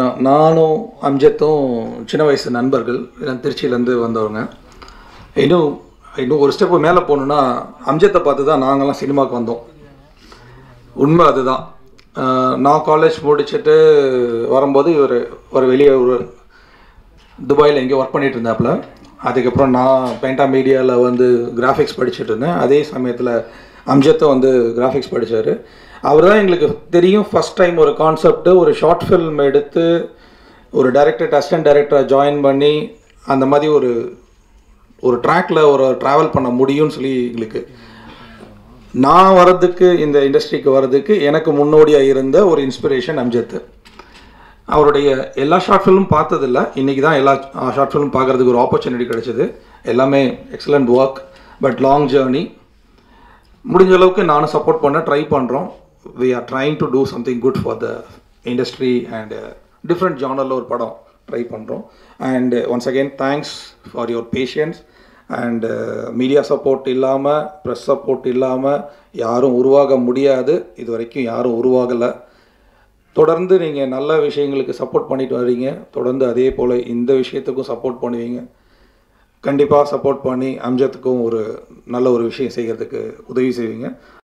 நான் நானும் அம்ஜத்தும் சின்ன வயசு நண்பர்கள் நான் திருச்சியிலேருந்து வந்தவங்க இன்னும் இன்னும் ஒரு ஸ்டெப்பு மேலே போகணுன்னா அம்ஜத்தை பார்த்து தான் நாங்கள்லாம் சினிமாவுக்கு வந்தோம் உண்மை அதுதான் ஆஹ் நான் காலேஜ் முடிச்சுட்டு வரும்போது இவர் ஒரு வெளியே ஒரு துபாயில் எங்கேயோ ஒர்க் பண்ணிட்டு இருந்தாப்புல அதுக்கப்புறம் நான் பெயிண்டா மீடியாவில் வந்து கிராஃபிக்ஸ் படிச்சுட்டு இருந்தேன் அதே சமயத்தில் அம்ஜத்தும் வந்து கிராஃபிக்ஸ் படித்தார் அவர் தான் எங்களுக்கு தெரியும் ஃபஸ்ட் டைம் ஒரு கான்செப்ட்டு ஒரு ஷார்ட் ஃபில்ம் எடுத்து ஒரு டைரக்டர் அசிஸ்டன்ட் டைரக்டரை ஜாயின் பண்ணி அந்த மாதிரி ஒரு ஒரு ட்ராக்ல ஒரு ட்ராவல் பண்ண முடியும்னு சொல்லி எங்களுக்கு நான் வர்றதுக்கு இந்த இண்டஸ்ட்ரிக்கு வர்றதுக்கு எனக்கு முன்னோடியாக இருந்த ஒரு இன்ஸ்பிரேஷன் அம்ஜத் அவருடைய எல்லா ஷார்ட் ஃபிலிம் பார்த்ததில்ல இன்றைக்கி தான் எல்லா ஷார்ட் ஃபிலிம் பார்க்குறதுக்கு ஒரு ஆப்பர்ச்சுனிட்டி கிடைச்சது எல்லாமே excellent work but long journey முடிஞ்ச அளவுக்கு நானும் சப்போர்ட் பண்ண ட்ரை பண்ணுறோம் we are trying to do something good for the industry and different ஜானரில் ஒரு படம் ட்ரை பண்ணுறோம் and once again thanks for your patience and media support இல்லாமல் ப்ரெஸ் சப்போர்ட் இல்லாமல் யாரும் உருவாக முடியாது இது வரைக்கும் யாரும் உருவாகலை தொடர்ந்து நீங்கள் நல்ல விஷயங்களுக்கு சப்போர்ட் பண்ணிட்டு வர்றீங்க தொடர்ந்து அதே போல் இந்த விஷயத்துக்கும் சப்போர்ட் பண்ணுவீங்க கண்டிப்பாக சப்போர்ட் பண்ணி அம்ஜத்துக்கும் ஒரு நல்ல ஒரு விஷயம் செய்கிறதுக்கு உதவி செய்வீங்க